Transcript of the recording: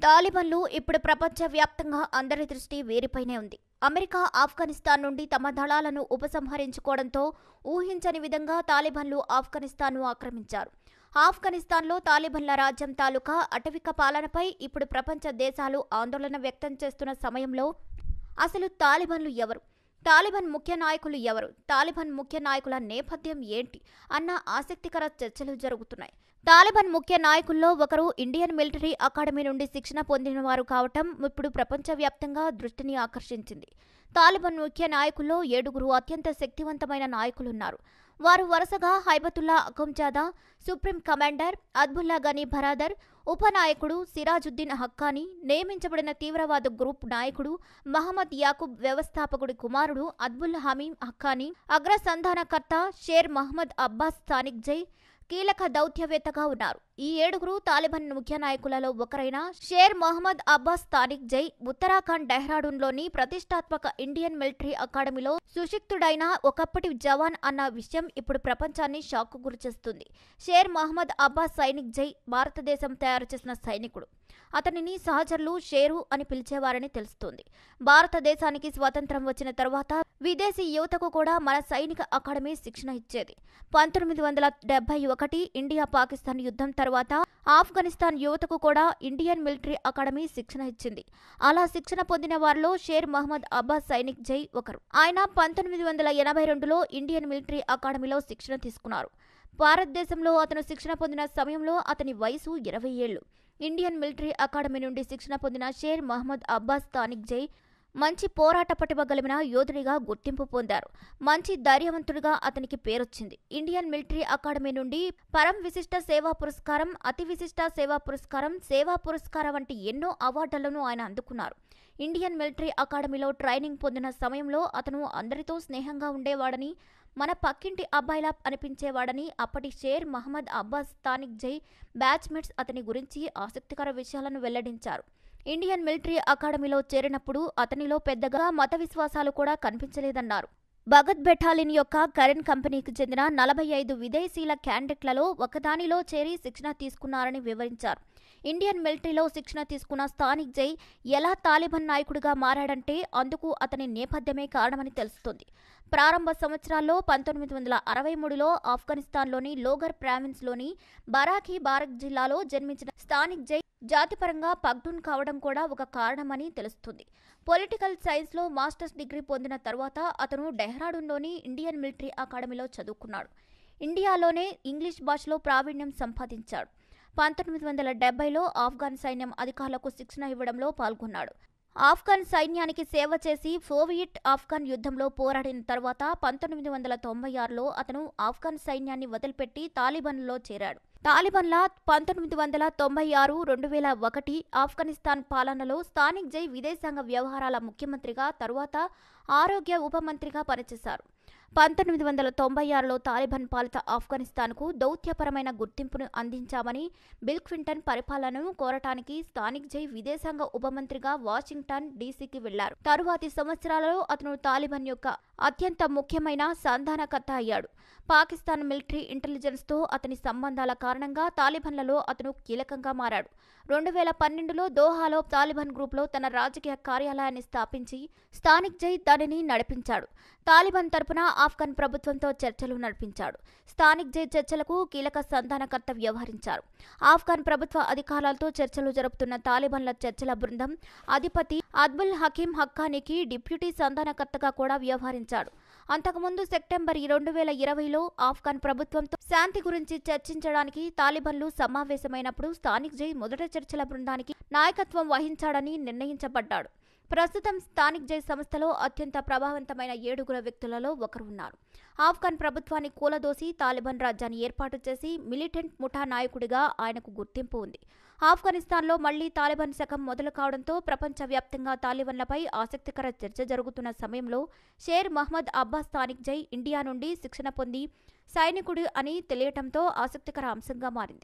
తాలిబన్లు ఇప్పుడు ప్రపంచవ్యాప్తంగా అందరి దృష్టి వీరిపైనే ఉంది అమెరికా ఆఫ్ఘనిస్తాన్ నుండి తమ దళాలను ఉపసంహరించుకోవడంతో ఊహించని విధంగా తాలిబన్లు ఆఫ్ఘనిస్తాన్ను ఆక్రమించారు ఆఫ్ఘనిస్తాన్లో తాలిబన్ల రాజ్యం తాలూకా అటవిక పాలనపై ఇప్పుడు ప్రపంచ దేశాలు ఆందోళన వ్యక్తం చేస్తున్న సమయంలో అసలు తాలిబన్లు ఎవరు తాలిబాన్ ముఖ్య నాయకులు ఎవరు తాలిబాన్ ముఖ్య నాయకుల నేపథ్యం ఏంటి అన్న ఆసక్తికర చర్చలు జరుగుతున్నాయి తాలిబాన్ ముఖ్య నాయకుల్లో ఒకరు ఇండియన్ మిలిటరీ అకాడమీ నుండి శిక్షణ పొందినవారు కావటం ఇప్పుడు ప్రపంచవ్యాప్తంగా దృష్టిని ఆకర్షించింది తాలిబాన్ ముఖ్య నాయకుల్లో ఏడుగురు అత్యంత శక్తివంతమైన నాయకులున్నారు వారు వరుసగా హైబతుల్లా అకంజాదా సుప్రీం కమాండర్ అద్బుల్లా గనీ బరాదర్ ఉపనాయకుడు సిరాజుద్దీన్ హక్కానీ నియమించబడిన తీవ్రవాద గ్రూప్ నాయకుడు మహమ్మద్ యాకూబ్ వ్యవస్థాపకుడి కుమారుడు అద్బుల్ హమీం హక్కానీ అగ్రసంధానకర్త షేర్ మహమ్మద్ అబ్బాస్ స్థానిక్ జై కీలక దౌత్యవేత్తగా ఉన్నారు ఈ ఏడుగురు తాలిబాన్ ముఖ్య నాయకులలో ఒకరైన షేర్ మొహమ్మద్ అబ్బాస్ తానిక్ జై ఉత్తరాఖండ్ డెహ్రాడూన్లోని ప్రతిష్టాత్మక ఇండియన్ మిలిటరీ అకాడమీలో సుశిక్తుడైన ఒకప్పటి జవాన్ అన్న విషయం ఇప్పుడు ప్రపంచాన్ని షాక్కు గురిచేస్తుంది షేర్ మహమ్మద్ అబ్బాస్ సైనిక్ జై భారతదేశం తయారు చేసిన సైనికుడు అతనిని సహచరులు షేరు అని పిలిచేవారని తెలుస్తోంది భారతదేశానికి స్వతంత్రం వచ్చిన తర్వాత విదేశీ యువతకు కూడా మన సైనిక అకాడమీ శిక్షణ ఇచ్చేది పంతొమ్మిది వందల డెబ్బై ఒకటి ఇండియా పాకిస్తాన్ యుద్ధం తర్వాత ఆఫ్ఘనిస్తాన్ యువతకు కూడా ఇండియన్ మిలిటరీ అకాడమీ శిక్షణ ఇచ్చింది అలా శిక్షణ పొందిన వారిలో షేర్ మహమ్మద్ అబ్బాస్ సైనిక్ జై ఒకరు ఆయన పంతొమ్మిది వందల ఎనభై రెండులో ఇండియన్ మిలిటరీ అకాడమీలో శిక్షణ తీసుకున్నారు భారతదేశంలో అతను శిక్షణ పొందిన సమయంలో అతని వయసు ఇరవై ఏళ్లు ఇండియన్ మిలిటరీ అకాడమీ నుండి శిక్షణ పొందిన షేర్ మహమ్మద్ అబ్బాస్ తానిక్ జై మంచి పోరాట పటిమ కలిగిన యోధుడిగా గుర్తింపు పొందారు మంచి ధైర్యవంతుడిగా అతనికి పేరొచ్చింది ఇండియన్ మిలిటరీ అకాడమీ నుండి పరం విశిష్ట సేవా పురస్కారం అతి విశిష్ట సేవా పురస్కారం సేవా పురస్కారం వంటి ఎన్నో అవార్డులను ఆయన అందుకున్నారు ఇండియన్ మిలిటరీ అకాడమీలో ట్రైనింగ్ పొందిన సమయంలో అతను అందరితో స్నేహంగా ఉండేవాడని మన పక్కింటి అబ్బాయిలా అనిపించేవాడని అప్పటి షేర్ మహమ్మద్ అబ్బాస్ తానిక్ జై బ్యాచ్మేట్స్ అతని గురించి ఆసక్తికర విషయాలను వెల్లడించారు ఇండియన్ మిలిటరీ అకాడమీలో చేరినప్పుడు అతనిలో పెద్దగా మత విశ్వాసాలు కూడా కనిపించలేదన్నారు భగత్ బెటాలిన్ యొక్క కరెన్ కంపెనీకి చెందిన నలభై ఐదు విదేశీల క్యాండిడేట్లలో ఒకదానిలో చేరి శిక్షణ తీసుకున్నారని వివరించారు ఇండియన్ మిలిటరీలో శిక్షణ తీసుకున్న స్థానిక్ జై ఎలా తాలిబాన్ నాయకుడిగా మారాడంటే అందుకు అతని నేపథ్యమే కారణమని తెలుస్తోంది ప్రారంభ సంవత్సరాల్లో పంతొమ్మిది వందల అరవై మూడులో ఆఫ్ఘనిస్తాన్లోని లోగర్ ప్రావిన్స్లోని బరాఖీ బారక్ జిల్లాలో జన్మించిన స్థానిక్ జై జాతిపరంగా పగ్డూన్ కావడం కూడా ఒక కారణమని తెలుస్తుంది పొలిటికల్ సైన్స్లో మాస్టర్స్ డిగ్రీ పొందిన తర్వాత అతను డెహ్రాడూన్లోని ఇండియన్ మిలిటరీ అకాడమీలో చదువుకున్నాడు ఇండియాలోనే ఇంగ్లీష్ భాషలో ప్రావీణ్యం సంపాదించాడు పంతొమ్మిది వందల డెబ్బైలో ఆఫ్ఘన్ సైన్యం అధికారులకు శిక్షణ ఇవ్వడంలో పాల్గొన్నాడు ఆఫ్ఘన్ సైన్యానికి సేవ చేసి సోవియట్ ఆఫ్ఘన్ యుద్ధంలో పోరాడిన తర్వాత పంతొమ్మిది వందల తొంభై ఆరులో అతను ఆఫ్ఘన్ సైన్యాన్ని వదిలిపెట్టి తాలిబాన్లో చేరాడు తాలిబాన్ల పంతొమ్మిది వందల తొంభై ఆరు రెండు వేల ఒకటి ఆఫ్ఘనిస్తాన్ పాలనలో స్థానిక్ జై విదేశాంగ వ్యవహారాల ముఖ్యమంత్రిగా తరువాత ఆరోగ్య ఉప మంత్రిగా పనిచేశారు పంతొమ్మిది వందల తొంభై ఆరులో తాలిబాన్ పాలిత ఆఫ్ఘనిస్తాన్కు దౌత్యపరమైన గుర్తింపును అందించామని బిల్ క్వింటన్ పరిపాలనను కోరటానికి స్థానిక్ జై విదేశాంగ ఉపమంత్రిగా వాషింగ్టన్ డీసీకి వెళ్లారు తరువాతి సంవత్సరాలలో అతను తాలిబాన్ యొక్క అత్యంత ముఖ్యమైన సంధానకర్త అయ్యాడు పాకిస్తాన్ మిలిటరీ ఇంటెలిజెన్స్తో అతని సంబంధాల కారణంగా తాలిబాన్లలో అతను కీలకంగా మారాడు రెండు వేల పన్నెండులో దోహాలో తాలిబాన్ గ్రూప్లో తన రాజకీయ కార్యాలయాన్ని స్థాపించి స్థానిక్ జై దానిని నడిపించాడు తాలిబాన్ తరపున ఆఫ్ఘన్ ప్రభుత్వంతో చర్చలు నడిపించాడు స్థానిక్ జై చర్చలకు కీలక సంధానకర్త వ్యవహరించారు ఆఫ్ఘన్ ప్రభుత్వ అధికారులతో చర్చలు జరుపుతున్న తాలిబాన్ల చర్చల బృందం అధిపతి అద్బుల్ హకీం హక్కానీకి డిప్యూటీ సంధానకర్తగా కూడా వ్యవహరించాడు అంతకుముందు సెప్టెంబర్ రెండు వేల ఇరవైలో ఆఫ్ఘన్ ప్రభుత్వంతో శాంతి గురించి చర్చించడానికి తాలిబన్లు సమావేశమైనప్పుడు స్థానిక్ జై మొదట చర్చల బృందానికి నాయకత్వం వహించాడని నిర్ణయించబడ్డాడు ప్రస్తుతం స్థానిక్ జై సంస్థలో అత్యంత ప్రభావవంతమైన ఏడుగురు వ్యక్తులలో ఒకరు ఉన్నారు ఆఫ్ఘన్ ప్రభుత్వాన్ని కూలదోసి తాలిబాన్ రాజ్యాన్ని ఏర్పాటు చేసి మిలిటెంట్ ముఠా నాయకుడిగా ఆయనకు గుర్తింపు ఉంది ఆఫ్ఘనిస్తాన్లో మళ్లీ తాలిబాన్ శకం మొదలు కావడంతో ప్రపంచవ్యాప్తంగా తాలిబాన్లపై ఆసక్తికర చర్చ జరుగుతున్న సమయంలో షేర్ మహ్మద్ అబ్బాస్ స్థానిక్ జై ఇండియా నుండి శిక్షణ పొంది సైనికుడు అని తెలియటంతో ఆసక్తికర అంశంగా మారింది